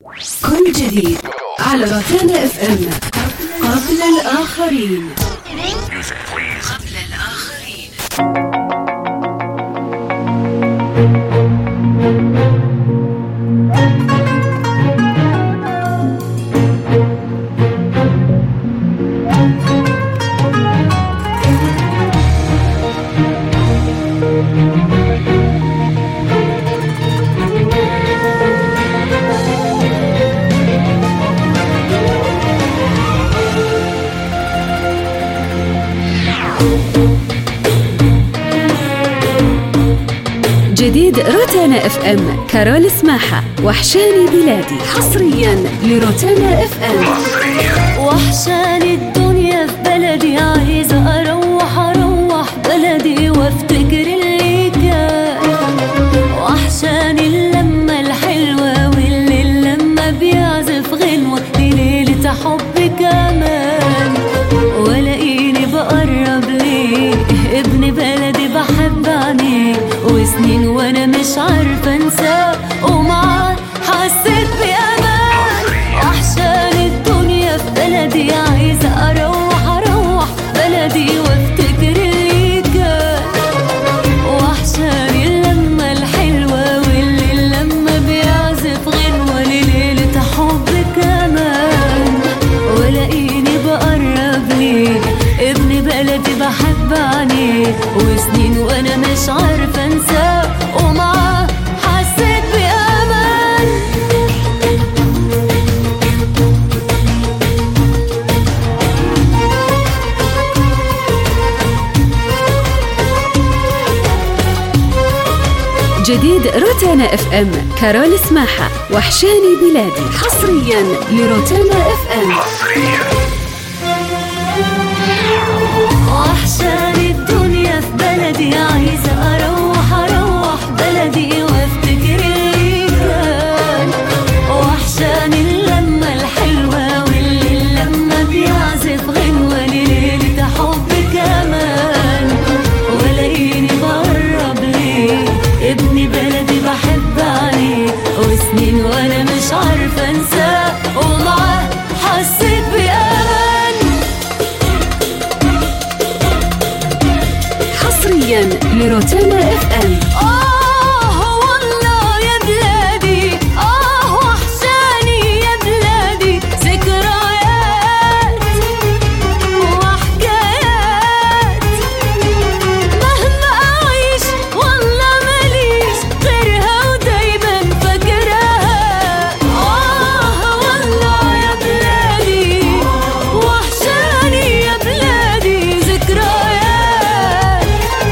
كل جديد على روتانا اف ام قبل الآخرين قبل الآخرين جديد روتانا اف ام كارول سماحة وحشاني بلادي حصريا لروتانا اف ام وحشاني الدنيا في بلدي عايزة أروح أروح بلدي وافتكر اللي كان وحشاني اللمة الحلوة واللي لما بيعزف غنوة لليلة حب كمان ولاقيني بقرب ليه ابن بلدي بحب عينيه وسنين وانا مش عارفة انساه ومعاه حسيت بأمان وحشاني الدنيا في بلدي عايزة أروح أروح بلدي وافتكر اللي كان وحشاني اللمة الحلوة واللي لما بيعزف غنوة لليلة حب كمان ولاقيني بقرب ليه ابن بلدي بحب عينيه وسنين وانا مش عارفة انساه ومعاه حسيت بأمان جديد روتانا اف ام كارول سماحة وحشاني بلادي حصريا لروتانا اف ام وحشاني الدنيا في بلدي عايزة أروح أروح بلدي وافتكر اللي كان وحشاني اللمة الحلوة واللي لما بيعزف غنوة لليلة حب كمان ولاقيني بقرب ليه ابن بلدي بحب عليه وسنين وانا مش عارفة انساه ومعاه حسيت بأمان حصريا لروتانا اف ام آه والله يا بلادي آه وحشاني يا بلادي ذكريات وحكايات مهما أعيش والله ماليش غيرها ودايما فاكراها آه والله يا بلادي وحشاني يا بلادي ذكريات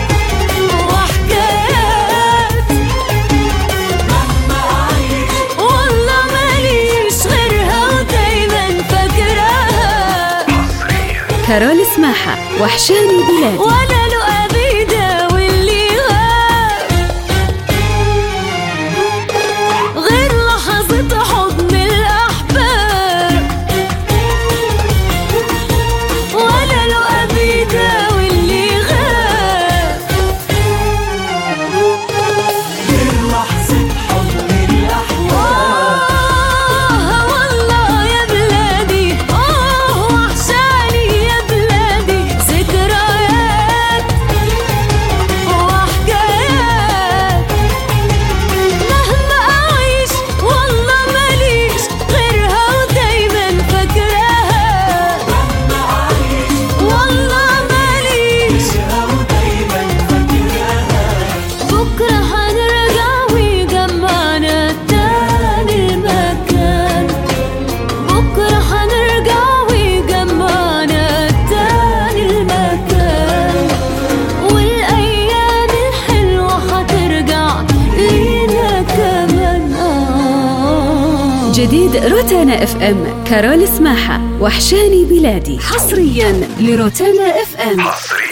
وحكايات والله ماليش غيرها ودايما فاكراها كارول سماحة وحشاني بلادي ولا له أبيدة واللي غاب غير لحظة حضن الأحباب ولا له أبيدة واللي غاب آه والله يا بلادي آه وحشاني يا بلادي ذكريات وحكايات مهما أعيش والله ماليش غيرها ودايما فاكراها والله ماليش بكرة هنرجع ويجمعنا تاني المكان بكرة هنرجع ويجمعنا تاني المكان والأيام الحلوة هترجع لينا كمان آه جديد روتانا اف ام كارول سماحة وحشاني بلادي حصريا لروتانا اف ام